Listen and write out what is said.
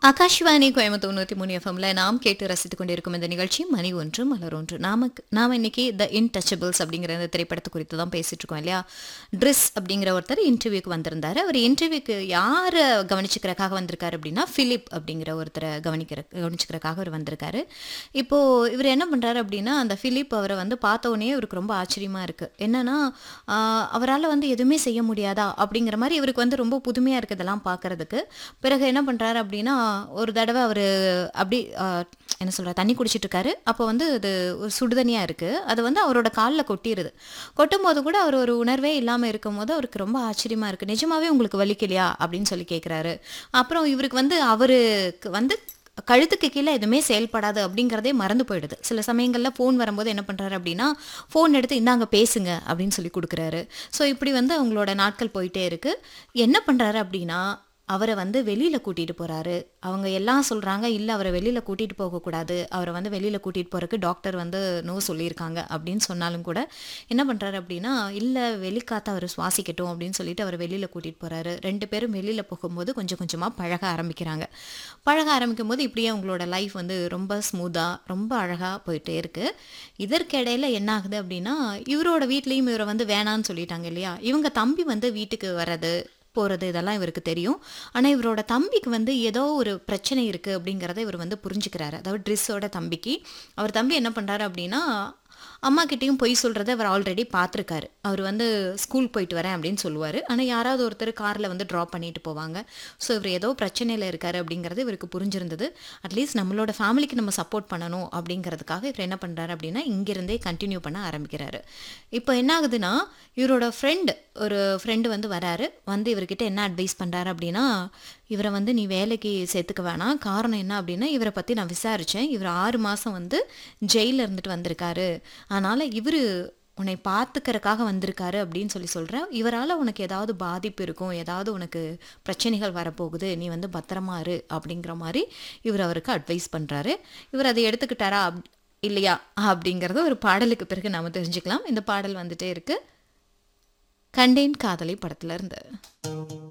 ஆகாஷ்வாணி கோயம்புத்தூர் நூற்றி மூணு எஃப்எம்ல நாம் கேட்டு ரசித்துக் கொண்டிருக்கும் இந்த நிகழ்ச்சி மணி ஒன்று மலர் ஒன்று நாமக்கு நாம் இன்னைக்கு த இன்டச்சபிள்ஸ் அப்படிங்கிற இந்த திரைப்படத்தை குறித்து தான் பேசிட்டு இருக்கோம் இல்லையா ட்ரிஸ் அப்படிங்கிற ஒருத்தர் இன்டர்வியூக்கு வந்திருந்தாரு அவர் இன்டர்வியூக்கு யாரை கவனிச்சுக்கிறக்காக வந்திருக்காரு அப்படின்னா பிலிப் அப்படிங்கிற ஒருத்தரை கவனிக்கிற கவனிச்சுக்கிறக்காக அவர் வந்திருக்காரு இப்போ இவர் என்ன பண்றாரு அப்படின்னா அந்த பிலிப் அவரை வந்து பார்த்த உடனே இவருக்கு ரொம்ப ஆச்சரியமா இருக்கு என்னன்னா ஆஹ், அவரால வந்து எதுவுமே செய்ய முடியாதா அப்படிங்கிற மாதிரி இவருக்கு வந்து ரொம்ப புதுமையா இருக்கு இதெல்லாம் பார்க்கறதுக்கு பிறகு என்ன பண்றாரு அப்படின்னா ஒரு தடவை அவர் அப்படி ஆஹ், என்ன சொல்ற தண்ணி குடிச்சிட்டு இருக்காரு அப்போ வந்து அது ஒரு சுடுதண்ணியா இருக்கு அது வந்து அவரோட காலில் கொட்டிடுது கொட்டும் போது கூட அவர் ஒரு உணர்வே இல்லாம இருக்கும் போது அவருக்கு ரொம்ப ஆச்சரியமா இருக்கு நிஜமாவே உங்களுக்கு வலிக்கலையா அப்படின்னு சொல்லி கேட்குறாரு அப்புறம் இவருக்கு வந்து அவருக்கு வந்து கழுத்துக்கு கீழே எதுவுமே செயல்படாது அப்படிங்கிறதே மறந்து போயிடுது சில சமயங்களில் ஃபோன் வரும்போது என்ன பண்ணுறாரு அப்படின்னா ஃபோன் எடுத்து இந்தாங்க பேசுங்க அப்படின்னு சொல்லி கொடுக்குறாரு ஸோ இப்படி வந்து அவங்களோட நாட்கள் போயிட்டே இருக்கு என்ன பண்ணுறாரு அப்படின்னா அவரை வந்து வெளியில் கூட்டிகிட்டு போகிறாரு அவங்க எல்லாம் சொல்கிறாங்க இல்லை அவரை வெளியில் கூட்டிகிட்டு போகக்கூடாது அவரை வந்து வெளியில் கூட்டிகிட்டு போகிறதுக்கு டாக்டர் வந்து நோ சொல்லியிருக்காங்க அப்படின்னு சொன்னாலும் கூட என்ன பண்ணுறாரு அப்படின்னா இல்லை வெளிக்காத்த அவர் சுவாசிக்கட்டும் அப்படின்னு சொல்லிட்டு அவர் வெளியில் கூட்டிகிட்டு போகிறாரு ரெண்டு பேரும் வெளியில் போகும்போது கொஞ்சம் கொஞ்சமாக பழக ஆரம்பிக்கிறாங்க பழக ஆரம்பிக்கும் போது இப்படியே அவங்களோட லைஃப் வந்து ரொம்ப ஸ்மூத்தாக ரொம்ப அழகாக போயிட்டே இருக்கு இதற்கிடையில என்ன ஆகுது அப்படின்னா இவரோட வீட்லேயும் இவரை வந்து வேணான்னு சொல்லிட்டாங்க இல்லையா இவங்க தம்பி வந்து வீட்டுக்கு வர்றது போகிறது இதெல்லாம் இவருக்கு தெரியும் ஆனால் இவரோட தம்பிக்கு வந்து ஏதோ ஒரு பிரச்சனை இருக்குது அப்படிங்கிறத இவர் வந்து புரிஞ்சுக்கிறாரு அதாவது ட்ரிஸ்ஸோட தம்பிக்கு அவர் தம்பி என்ன பண்ணுறாரு அப்படின்னா அம்மா கிட்டேயும் பொய் சொல்கிறத அவர் ஆல்ரெடி பார்த்துருக்காரு அவர் வந்து ஸ்கூல் போயிட்டு வரேன் அப்படின்னு சொல்லுவார் ஆனால் யாராவது ஒருத்தர் காரில் வந்து ட்ராப் பண்ணிட்டு போவாங்க ஸோ இவர் ஏதோ பிரச்சனையில் இருக்காரு அப்படிங்கிறது இவருக்கு புரிஞ்சிருந்தது அட்லீஸ்ட் நம்மளோட ஃபேமிலிக்கு நம்ம சப்போர்ட் பண்ணணும் அப்படிங்கிறதுக்காக இவர் என்ன பண்ணுறாரு அப்படின்னா இங்கிருந்தே கண்டினியூ பண்ண ஆரம்பிக்கிறாரு இப்போ என்ன ஆகுதுன்னா இவரோட ஃப்ரெண்டு ஒரு ஃப்ரெண்டு வந்து வராரு வந்து இவர்கிட்ட என்ன அட்வைஸ் பண்ணுறாரு அப்படின்னா இவரை வந்து நீ வேலைக்கு சேர்த்துக்க வேணாம் காரணம் என்ன அப்படின்னா இவரை பற்றி நான் விசாரித்தேன் இவர் ஆறு மாதம் வந்து ஜெயிலில் இருந்துட்டு வந்திருக்காரு அதனால் இவர் உன்னை பார்த்துக்கறக்காக வந்திருக்காரு அப்படின்னு சொல்லி சொல்கிறேன் இவரால் உனக்கு ஏதாவது பாதிப்பு இருக்கும் ஏதாவது உனக்கு பிரச்சனைகள் வரப்போகுது நீ வந்து பத்திரமா இரு அப்படிங்கிற மாதிரி இவர் அவருக்கு அட்வைஸ் பண்ணுறாரு இவர் அதை எடுத்துக்கிட்டாரா அப்- இல்லையா அப்படிங்கிறத ஒரு பாடலுக்கு பிறகு நாம தெரிஞ்சுக்கலாம் இந்த பாடல் வந்துட்டே இருக்கு கண்டேன் காதலி படத்துல இருந்து